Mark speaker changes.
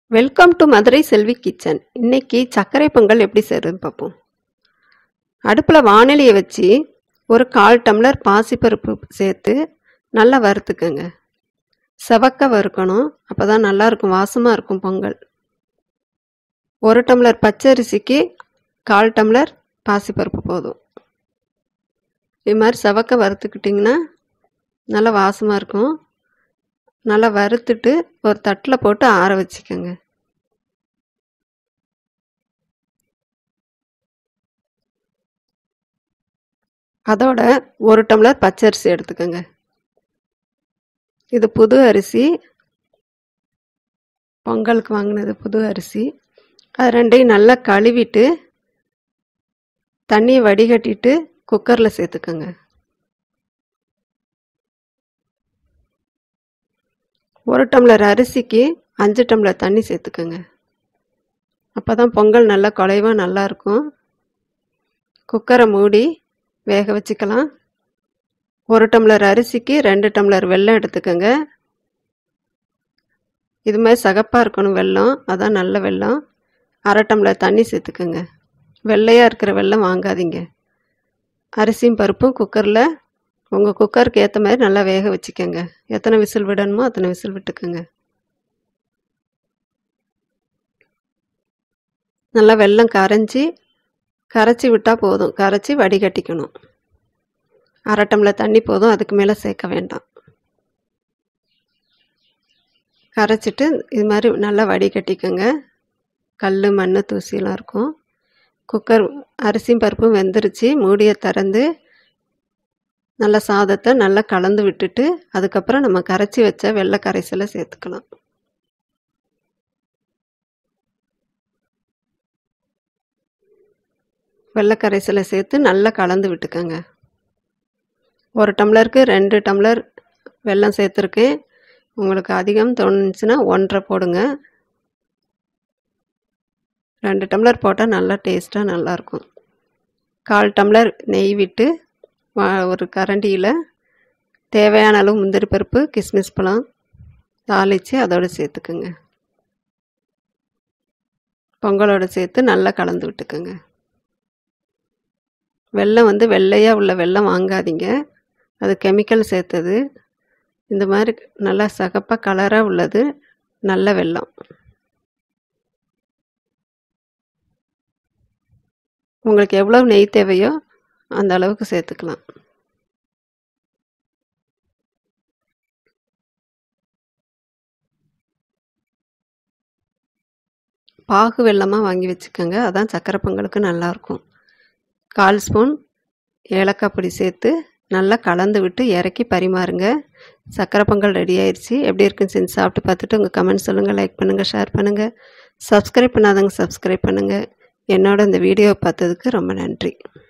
Speaker 1: welcome to Madurai Selvi kitchen இன்னைக்கு சர்க்கரை பொங்கல் எப்படி செய்யறதுன்னு பார்ப்போம் அடுப்பில் வானிலையை வச்சு ஒரு கால் டம்ளர் பாசிப்பருப்பு சேர்த்து நல்லா வறுத்துக்கோங்க செவக்க வறுக்கணும் அப்போ தான் நல்லாயிருக்கும் வாசமாக இருக்கும் பொங்கல் ஒரு டம்ளர் பச்சரிசிக்கு கால் டம்ளர் பாசிப்பருப்பு போதும் இது மாதிரி செவக்க வறுத்துக்கிட்டிங்கன்னா நல்லா வாசமாக இருக்கும் நல்லா வறுத்துட்டு ஒரு தட்டில் போட்டு ஆற வச்சுக்கோங்க அதோட ஒரு டம்ளர் பச்சரிசி எடுத்துக்கோங்க இது புது அரிசி பொங்கலுக்கு வாங்கினது புது அரிசி அது ரெண்டையும் நல்லா கழுவிட்டு தண்ணியை வடிகட்டிட்டு குக்கரில் சேர்த்துக்கோங்க ஒரு டம்ளர் அரிசிக்கு அஞ்சு டம்ளர் தண்ணி சேர்த்துக்கோங்க அப்போ தான் பொங்கல் நல்லா குலைவாக நல்லாயிருக்கும் குக்கரை மூடி வேக வச்சுக்கலாம் ஒரு டம்ளர் அரிசிக்கு ரெண்டு டம்ளர் வெல்லம் எடுத்துக்கோங்க இது மாதிரி சகப்பாக இருக்கணும் வெல்லம் அதான் நல்ல வெல்லம் அரை டம்ளர் தண்ணி சேர்த்துக்கோங்க வெள்ளையாக இருக்கிற வெல்லம் வாங்காதீங்க அரிசியும் பருப்பும் குக்கரில் உங்கள் குக்கருக்கு ஏற்ற மாதிரி நல்லா வேக வச்சுக்கோங்க எத்தனை விசில் விடணுமோ அத்தனை விசில் விட்டுக்கோங்க நல்லா வெல்லம் கரைஞ்சி கரைச்சி விட்டால் போதும் கரைச்சி வடிகட்டிக்கணும் அரை டம்ளர் தண்ணி போதும் அதுக்கு மேலே சேர்க்க வேண்டாம் கரைச்சிட்டு இது மாதிரி நல்லா வடிகட்டிக்கோங்க கல் மண் தூசிலாம் இருக்கும் குக்கர் அரிசியும் பருப்பும் வெந்துருச்சு மூடியை திறந்து நல்லா சாதத்தை நல்லா கலந்து விட்டுட்டு அதுக்கப்புறம் நம்ம கரைச்சி வச்ச வெள்ளை கரைசலை சேர்த்துக்கலாம் வெள்ளை கரைசலை சேர்த்து நல்லா கலந்து விட்டுக்கோங்க ஒரு டம்ளருக்கு ரெண்டு டம்ளர் வெல்லம் சேர்த்துருக்கேன் உங்களுக்கு அதிகம் தோணுச்சுன்னா ஒன்றரை போடுங்க ரெண்டு டம்ளர் போட்டால் நல்லா டேஸ்ட்டாக நல்லாயிருக்கும் கால் டம்ளர் நெய் விட்டு ஒரு கரண்டியில் தேவையான அளவு முந்திரி பருப்பு கிஸ்மிஸ் பழம் தாளித்து அதோடு சேர்த்துக்குங்க பொங்கலோடு சேர்த்து நல்லா கலந்து விட்டுக்குங்க வெள்ளம் வந்து வெள்ளையாக உள்ள வெள்ளம் வாங்காதீங்க அது கெமிக்கல் சேர்த்தது இந்த மாதிரி நல்லா சகப்பாக கலராக உள்ளது நல்ல வெள்ளம் உங்களுக்கு எவ்வளோ நெய் தேவையோ அந்த அளவுக்கு சேர்த்துக்கலாம் பாகு வெள்ளமாக வாங்கி வச்சுக்கோங்க அதான் சக்கரை பொங்கலுக்கு நல்லாயிருக்கும் கால் ஸ்பூன் ஏலக்காய் பொடி சேர்த்து நல்லா கலந்து விட்டு இறக்கி பரிமாறுங்க சக்கரை பொங்கல் ரெடி ஆயிடுச்சு எப்படி இருக்குன்னு செஞ்சு சாப்பிட்டு பார்த்துட்டு உங்கள் கமெண்ட் சொல்லுங்கள் லைக் பண்ணுங்கள் ஷேர் பண்ணுங்கள் சப்ஸ்கிரைப் பண்ணாதவங்க சப்ஸ்கிரைப் பண்ணுங்கள் என்னோட இந்த வீடியோவை பார்த்ததுக்கு ரொம்ப நன்றி